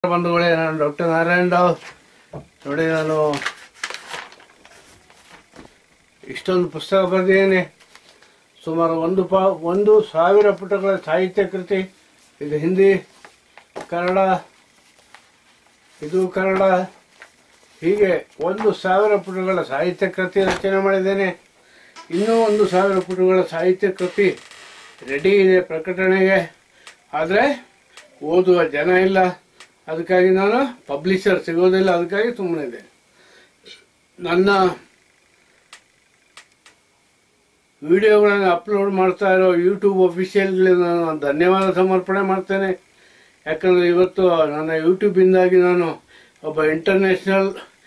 ಬಂಧುಗಳೇ ನಾನು ಡಾಕ್ಟರ್ ನಾರಾಯಣ್ ರಾವ್ ನೋಡಿ ನಾನು ಇಷ್ಟೊಂದು ಪುಸ್ತಕ ಬರೆದಿದ್ದೇನೆ ಸುಮಾರು ಒಂದು ಪಾ ಒಂದು ಸಾವಿರ ಪುಟಗಳ ಸಾಹಿತ್ಯ ಕೃತಿ ಇದು ಹಿಂದಿ ಕನ್ನಡ ಇದು ಕನ್ನಡ ಹೀಗೆ ಒಂದು ಸಾವಿರ ಪುಟಗಳ ಸಾಹಿತ್ಯ ಕೃತಿ ರಚನೆ ಮಾಡಿದ್ದೇನೆ ಇನ್ನೂ ಒಂದು ಸಾವಿರ ಪುಟಗಳ ಸಾಹಿತ್ಯ ಕೃತಿ ರೆಡಿ ಇದೆ ಪ್ರಕಟಣೆಗೆ ಆದರೆ ಓದುವ ಜನ ಇಲ್ಲ ಅದಕ್ಕಾಗಿ ನಾನು ಪಬ್ಲಿಷರ್ ಸಿಗೋದಿಲ್ಲ ಅದಕ್ಕಾಗಿ ಸುಮ್ಮನೆ ಇದೆ ನನ್ನ ವಿಡಿಯೋಗಳನ್ನು ಅಪ್ಲೋಡ್ ಮಾಡ್ತಾ ಇರೋ ಯೂಟ್ಯೂಬ್ ಅಫಿಷಿಯಲ್ಗಳಿಗೆ ನಾನು ಧನ್ಯವಾದ ಸಮರ್ಪಣೆ ಮಾಡ್ತೇನೆ ಯಾಕಂದರೆ ಇವತ್ತು ನನ್ನ ಯೂಟ್ಯೂಬಿಂದಾಗಿ ನಾನು ಒಬ್ಬ ಇಂಟರ್ನ್ಯಾಷನಲ್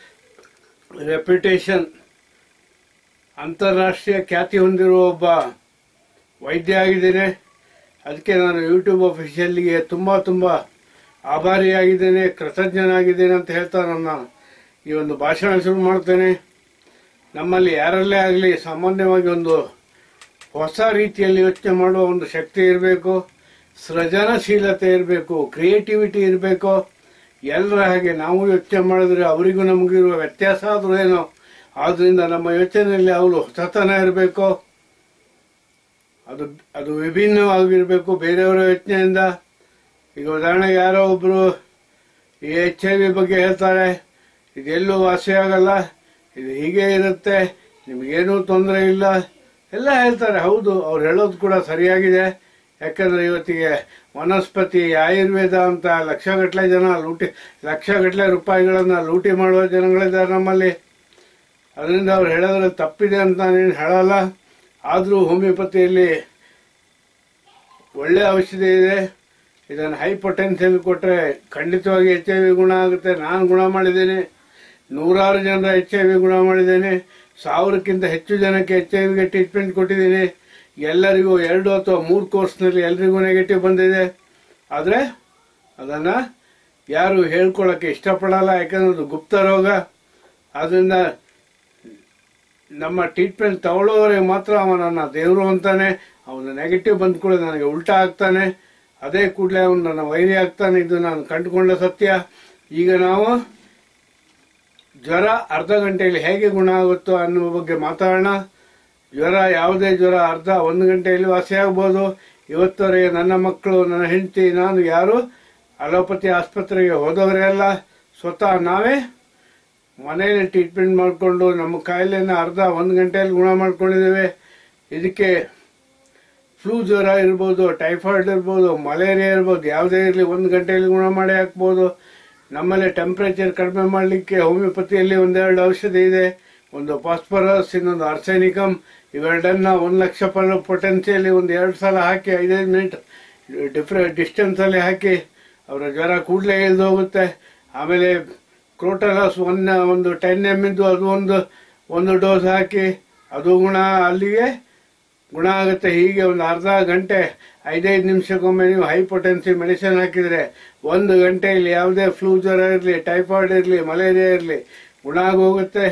ರೆಪ್ಯುಟೇಷನ್ ಅಂತಾರಾಷ್ಟ್ರೀಯ ಖ್ಯಾತಿ ಹೊಂದಿರುವ ಒಬ್ಬ ವೈದ್ಯ ಆಗಿದ್ದೇನೆ ಅದಕ್ಕೆ ನಾನು ಯೂಟ್ಯೂಬ್ ಅಫಿಷಿಯಲ್ಗೆ ತುಂಬ ತುಂಬ ಆಭಾರಿಯಾಗಿದ್ದೇನೆ ಕೃತಜ್ಞನಾಗಿದ್ದೇನೆ ಅಂತ ಹೇಳ್ತಾ ನನ್ನ ಈ ಒಂದು ಭಾಷಣ ಶುರು ಮಾಡ್ತೇನೆ ನಮ್ಮಲ್ಲಿ ಯಾರಲ್ಲೇ ಆಗಲಿ ಸಾಮಾನ್ಯವಾಗಿ ಒಂದು ಹೊಸ ರೀತಿಯಲ್ಲಿ ಯೋಚನೆ ಮಾಡುವ ಒಂದು ಶಕ್ತಿ ಇರಬೇಕು ಸೃಜನಶೀಲತೆ ಇರಬೇಕು ಕ್ರಿಯೇಟಿವಿಟಿ ಇರಬೇಕು ಎಲ್ಲರ ಹಾಗೆ ನಾವು ಯೋಚನೆ ಮಾಡಿದ್ರೆ ಅವರಿಗೂ ನಮಗಿರುವ ವ್ಯತ್ಯಾಸ ಆದರೂ ಏನೋ ಆದ್ರಿಂದ ನಮ್ಮ ಯೋಚನೆಯಲ್ಲಿ ಅವರು ಹೊಸತನ ಇರಬೇಕು ಅದು ಅದು ವಿಭಿನ್ನವಾಗಿರಬೇಕು ಬೇರೆಯವರ ಯೋಚನೆಯಿಂದ ಈಗ ಉದಾಹರಣೆಗೆ ಯಾರೋ ಒಬ್ರು ಈ ಎಚ್ ಐ ವಿ ಬಗ್ಗೆ ಹೇಳ್ತಾರೆ ಇದೆಲ್ಲೂ ವಾಸಿಯಾಗಲ್ಲ ಇದು ಹೀಗೆ ಇರುತ್ತೆ ನಿಮಗೇನೂ ತೊಂದರೆ ಇಲ್ಲ ಎಲ್ಲ ಹೇಳ್ತಾರೆ ಹೌದು ಅವ್ರು ಹೇಳೋದು ಕೂಡ ಸರಿಯಾಗಿದೆ ಯಾಕಂದ್ರೆ ಇವತ್ತಿಗೆ ವನಸ್ಪತಿ ಆಯುರ್ವೇದ ಅಂತ ಲಕ್ಷಗಟ್ಟಲೆ ಜನ ಲೂಟಿ ಲಕ್ಷಗಟ್ಟಲೆ ರೂಪಾಯಿಗಳನ್ನ ಲೂಟಿ ಮಾಡುವ ಜನಗಳಿದ್ದಾರೆ ನಮ್ಮಲ್ಲಿ ಅದರಿಂದ ಅವ್ರು ಹೇಳೋದ್ರಲ್ಲಿ ತಪ್ಪಿದೆ ಅಂತ ನಾನೇನು ಹೇಳಲ್ಲ ಆದರೂ ಹೋಮಿಯೋಪತಿಯಲ್ಲಿ ಒಳ್ಳೆ ಔಷಧಿ ಇದೆ ಇದನ್ನು ಹೈ ಪೊಟೆನ್ಷಿಯಲ್ ಕೊಟ್ಟರೆ ಖಂಡಿತವಾಗಿ ಎಚ್ ಐ ವಿ ಗುಣ ಆಗುತ್ತೆ ನಾನು ಗುಣ ಮಾಡಿದ್ದೇನೆ ನೂರಾರು ಜನರ ಎಚ್ ಐ ವಿ ಗುಣ ಮಾಡಿದ್ದೇನೆ ಸಾವಿರಕ್ಕಿಂತ ಹೆಚ್ಚು ಜನಕ್ಕೆ ಎಚ್ ಐ ವಿಗೆ ಟ್ರೀಟ್ಮೆಂಟ್ ಕೊಟ್ಟಿದ್ದೀನಿ ಎಲ್ಲರಿಗೂ ಎರಡು ಅಥವಾ ಮೂರು ಕೋರ್ಸ್ನಲ್ಲಿ ಎಲ್ರಿಗೂ ನೆಗೆಟಿವ್ ಬಂದಿದೆ ಆದರೆ ಅದನ್ನು ಯಾರು ಹೇಳ್ಕೊಳ್ಳೋಕ್ಕೆ ಇಷ್ಟಪಡಲ್ಲ ಯಾಕಂದ್ರೆ ಅದು ಗುಪ್ತ ರೋಗ ಆದ್ದರಿಂದ ನಮ್ಮ ಟ್ರೀಟ್ಮೆಂಟ್ ತಗೊಳ್ಳೋರಿಗೆ ಮಾತ್ರ ಅವನನ್ನ ದೇವರು ಅಂತಾನೆ ಅವನು ನೆಗೆಟಿವ್ ಬಂದ ಕೂಡ ನನಗೆ ಉಲ್ಟಾ ಆಗ್ತಾನೆ ಅದೇ ಕೂಡಲೇ ಅವನು ನನ್ನ ವೈರಿ ಆಗ್ತಾನೆ ಇದು ನಾನು ಕಂಡುಕೊಂಡ ಸತ್ಯ ಈಗ ನಾವು ಜ್ವರ ಅರ್ಧ ಗಂಟೆಯಲ್ಲಿ ಹೇಗೆ ಗುಣ ಆಗುತ್ತೋ ಅನ್ನುವ ಬಗ್ಗೆ ಮಾತಾಡೋಣ ಜ್ವರ ಯಾವುದೇ ಜ್ವರ ಅರ್ಧ ಒಂದು ಗಂಟೆಯಲ್ಲಿ ವಾಸಿಯಾಗ್ಬೋದು ಇವತ್ತವರೆಗೆ ನನ್ನ ಮಕ್ಕಳು ನನ್ನ ಹೆಂಡತಿ ನಾನು ಯಾರು ಅಲೋಪತಿ ಆಸ್ಪತ್ರೆಗೆ ಹೋದವರೇ ಅಲ್ಲ ಸ್ವತಃ ನಾವೇ ಮನೆಯಲ್ಲಿ ಟ್ರೀಟ್ಮೆಂಟ್ ಮಾಡಿಕೊಂಡು ನಮ್ಮ ಕಾಯಿಲೆನ ಅರ್ಧ ಒಂದು ಗಂಟೆಯಲ್ಲಿ ಗುಣ ಮಾಡ್ಕೊಂಡಿದ್ದೇವೆ ಇದಕ್ಕೆ ಫ್ಲೂ ಜ್ವರ ಇರ್ಬೋದು ಟೈಫಾಯ್ಡ್ ಇರ್ಬೋದು ಮಲೇರಿಯಾ ಇರ್ಬೋದು ಯಾವುದೇ ಇರಲಿ ಒಂದು ಗಂಟೆಯಲ್ಲಿ ಗುಣ ಮಾಡಿ ಹಾಕ್ಬೋದು ನಮ್ಮಲ್ಲಿ ಟೆಂಪ್ರೇಚರ್ ಕಡಿಮೆ ಮಾಡಲಿಕ್ಕೆ ಹೋಮಿಯೋಪತಿಯಲ್ಲಿ ಒಂದೆರಡು ಔಷಧಿ ಇದೆ ಒಂದು ಫಾಸ್ಫರಸ್ ಇನ್ನೊಂದು ಆರ್ಸೆನಿಕಮ್ ಇವೆರಡನ್ನ ಒಂದು ಲಕ್ಷ ಪರ ಪೊಟೆನ್ಸಿಯಲ್ಲಿ ಒಂದು ಎರಡು ಸಲ ಹಾಕಿ ಐದೈದು ಮಿನಿಟ್ ಡಿಫ್ರೆಂಟ್ ಡಿಸ್ಟೆನ್ಸಲ್ಲಿ ಹಾಕಿ ಅವರ ಜ್ವರ ಕೂಡಲೇ ಇಳಿದು ಹೋಗುತ್ತೆ ಆಮೇಲೆ ಕ್ರೋಟಲಸ್ ಒನ್ ಒಂದು ಟೆನ್ ಎಮ್ ಇದ್ದು ಅದು ಒಂದು ಒಂದು ಡೋಸ್ ಹಾಕಿ ಅದು ಗುಣ ಅಲ್ಲಿಗೆ ಗುಣ ಆಗುತ್ತೆ ಹೀಗೆ ಒಂದು ಅರ್ಧ ಗಂಟೆ ಐದೈದು ನಿಮಿಷಕ್ಕೊಮ್ಮೆ ನೀವು ಹೈ ಪೊಟೆನ್ಸಿ ಮೆಡಿಸಿನ್ ಹಾಕಿದರೆ ಒಂದು ಗಂಟೆಯಲ್ಲಿ ಯಾವುದೇ ಫ್ಲೂ ಜ್ವರ ಇರಲಿ ಟೈಫಾಯ್ಡ್ ಇರಲಿ ಮಲೇರಿಯಾ ಇರಲಿ ಗುಣ ಆಗೋಗುತ್ತೆ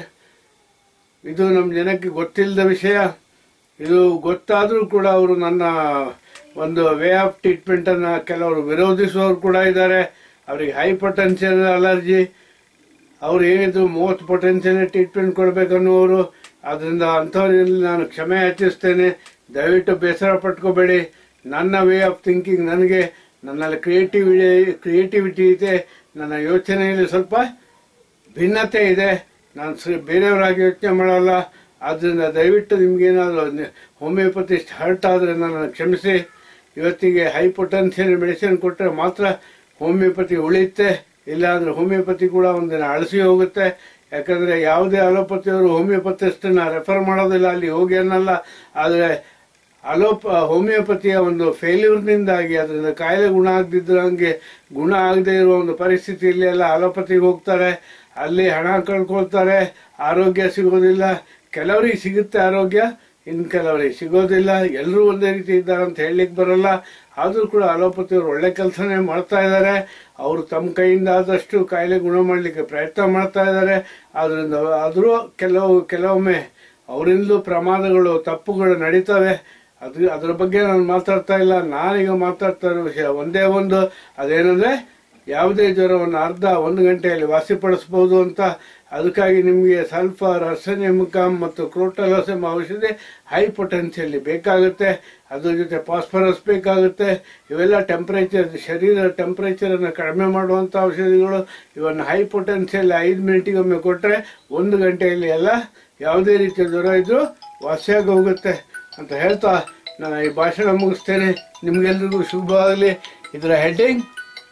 ಇದು ನಮ್ಮ ಜನಕ್ಕೆ ಗೊತ್ತಿಲ್ಲದ ವಿಷಯ ಇದು ಗೊತ್ತಾದರೂ ಕೂಡ ಅವರು ನನ್ನ ಒಂದು ವೇ ಆಫ್ ಟ್ರೀಟ್ಮೆಂಟನ್ನು ಕೆಲವರು ವಿರೋಧಿಸುವವರು ಕೂಡ ಇದ್ದಾರೆ ಅವರಿಗೆ ಹೈ ಪೊಟೆನ್ಷಿಯಲ್ ಅಲರ್ಜಿ ಅವ್ರು ಏನಿದ್ರು ಮೂವತ್ತು ಪೊಟೆನ್ಷಿಯಲ್ ಟ್ರೀಟ್ಮೆಂಟ್ ಕೊಡಬೇಕನ್ನುವರು ಅದರಿಂದ ಅಂಥವ್ರಲ್ಲಿ ನಾನು ಕ್ಷಮೆ ಯಾಚಿಸ್ತೇನೆ ದಯವಿಟ್ಟು ಬೇಸರ ಪಟ್ಕೋಬೇಡಿ ನನ್ನ ವೇ ಆಫ್ ಥಿಂಕಿಂಗ್ ನನಗೆ ನನ್ನಲ್ಲಿ ಕ್ರಿಯೇಟಿವಿಟಿ ಕ್ರಿಯೇಟಿವಿಟಿ ಇದೆ ನನ್ನ ಯೋಚನೆಯಲ್ಲಿ ಸ್ವಲ್ಪ ಭಿನ್ನತೆ ಇದೆ ನಾನು ಸ ಬೇರೆಯವರಾಗಿ ಯೋಚನೆ ಮಾಡಲ್ಲ ಆದ್ದರಿಂದ ದಯವಿಟ್ಟು ನಿಮಗೇನಾದರೂ ಹೋಮಿಯೋಪತಿ ಹರ್ಟ್ ಆದರೆ ನನ್ನ ಕ್ಷಮಿಸಿ ಇವತ್ತಿಗೆ ಹೈ ಪೊಟೆನ್ಷಿಯಲ್ ಮೆಡಿಸಿನ್ ಕೊಟ್ಟರೆ ಮಾತ್ರ ಹೋಮಿಯೋಪತಿ ಉಳಿಯುತ್ತೆ ಇಲ್ಲಾಂದ್ರೆ ಹೋಮಿಯೋಪತಿ ಕೂಡ ಒಂದಿನ ಅಳಿಸಿ ಹೋಗುತ್ತೆ ಯಾಕಂದ್ರೆ ಯಾವುದೇ ಅಲೋಪತಿಯವರು ಹೋಮಿಯೋಪತಿಸ್ಟನ್ನ ರೆಫರ್ ಮಾಡೋದಿಲ್ಲ ಅಲ್ಲಿ ಹೋಗಿ ಅನ್ನಲ್ಲ ಆದರೆ ಅಲೋಪ ಹೋಮಿಯೋಪತಿಯ ಒಂದು ಫೇಲ್ಯೂರ್ನಿಂದಾಗಿ ಅದರಿಂದ ಕಾಯಿಲೆ ಗುಣ ಆಗದಿದ್ದಂಗೆ ಗುಣ ಆಗದೆ ಇರುವ ಒಂದು ಪರಿಸ್ಥಿತಿಯಲ್ಲಿ ಎಲ್ಲ ಅಲೋಪತಿಗೆ ಹೋಗ್ತಾರೆ ಅಲ್ಲಿ ಹಣ ಕಳ್ಕೊಳ್ತಾರೆ ಆರೋಗ್ಯ ಸಿಗೋದಿಲ್ಲ ಕೆಲವರಿಗೆ ಸಿಗುತ್ತೆ ಆರೋಗ್ಯ ಇನ್ನು ಕೆಲವರಿಗೆ ಸಿಗೋದಿಲ್ಲ ಎಲ್ಲರೂ ಒಂದೇ ರೀತಿ ಇದ್ದಾರೆ ಅಂತ ಹೇಳಲಿಕ್ಕೆ ಬರಲ್ಲ ಆದರೂ ಕೂಡ ಅಲೋಪತಿಯವರು ಒಳ್ಳೆ ಕೆಲಸನೇ ಮಾಡ್ತಾ ಇದ್ದಾರೆ ಅವರು ತಮ್ಮ ಕೈಯಿಂದ ಆದಷ್ಟು ಕಾಯಿಲೆ ಗುಣ ಮಾಡಲಿಕ್ಕೆ ಪ್ರಯತ್ನ ಮಾಡ್ತಾ ಇದ್ದಾರೆ ಆದ್ರಿಂದ ಆದರೂ ಕೆಲವು ಕೆಲವೊಮ್ಮೆ ಅವರಿಂದಲೂ ಪ್ರಮಾದಗಳು ತಪ್ಪುಗಳು ನಡೀತವೆ ಅದು ಅದ್ರ ಬಗ್ಗೆ ನಾನು ಮಾತಾಡ್ತಾ ಇಲ್ಲ ನಾನೀಗ ಮಾತಾಡ್ತಾ ಇರೋ ವಿಷಯ ಒಂದೇ ಒಂದು ಅದೇನಂದ್ರೆ ಯಾವುದೇ ಜ್ವರವನ್ನು ಅರ್ಧ ಒಂದು ಗಂಟೆಯಲ್ಲಿ ವಾಸಿಪಡಿಸಬಹುದು ಅಂತ ಅದಕ್ಕಾಗಿ ನಿಮಗೆ ಸ್ವಲ್ಪ ರಸನೆಮುಕಾಮ್ ಮತ್ತು ಕ್ರೋಟಲಸೆಮ್ ಔಷಧಿ ಹೈ ಪೊಟೆನ್ಸಿಯಲ್ಲಿ ಬೇಕಾಗುತ್ತೆ ಅದ್ರ ಜೊತೆ ಫಾಸ್ಫರಸ್ ಬೇಕಾಗುತ್ತೆ ಇವೆಲ್ಲ ಟೆಂಪರೇಚರ್ ಶರೀರದ ಟೆಂಪರೇಚರನ್ನು ಕಡಿಮೆ ಮಾಡುವಂಥ ಔಷಧಿಗಳು ಇವನ್ನು ಹೈ ಪೊಟೆನ್ಸಿಯಲ್ಲಿ ಐದು ಮಿನಿಟಿಗೊಮ್ಮೆ ಕೊಟ್ಟರೆ ಒಂದು ಗಂಟೆಯಲ್ಲಿ ಎಲ್ಲ ಯಾವುದೇ ರೀತಿಯ ಜ್ವರ ಇದ್ರೂ ವಾಸಿಯಾಗಿ ಹೋಗುತ್ತೆ ಅಂತ ಹೇಳ್ತಾ ನಾನು ಈ ಭಾಷಣ ಮುಗಿಸ್ತೇನೆ ನಿಮಗೆಲ್ರಿಗೂ ಶುಭವಾಗಲಿ ಇದರ heading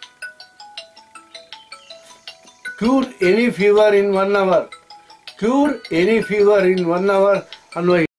cure any fever in one hour cure any fever in one hour ಅನ್ನುವ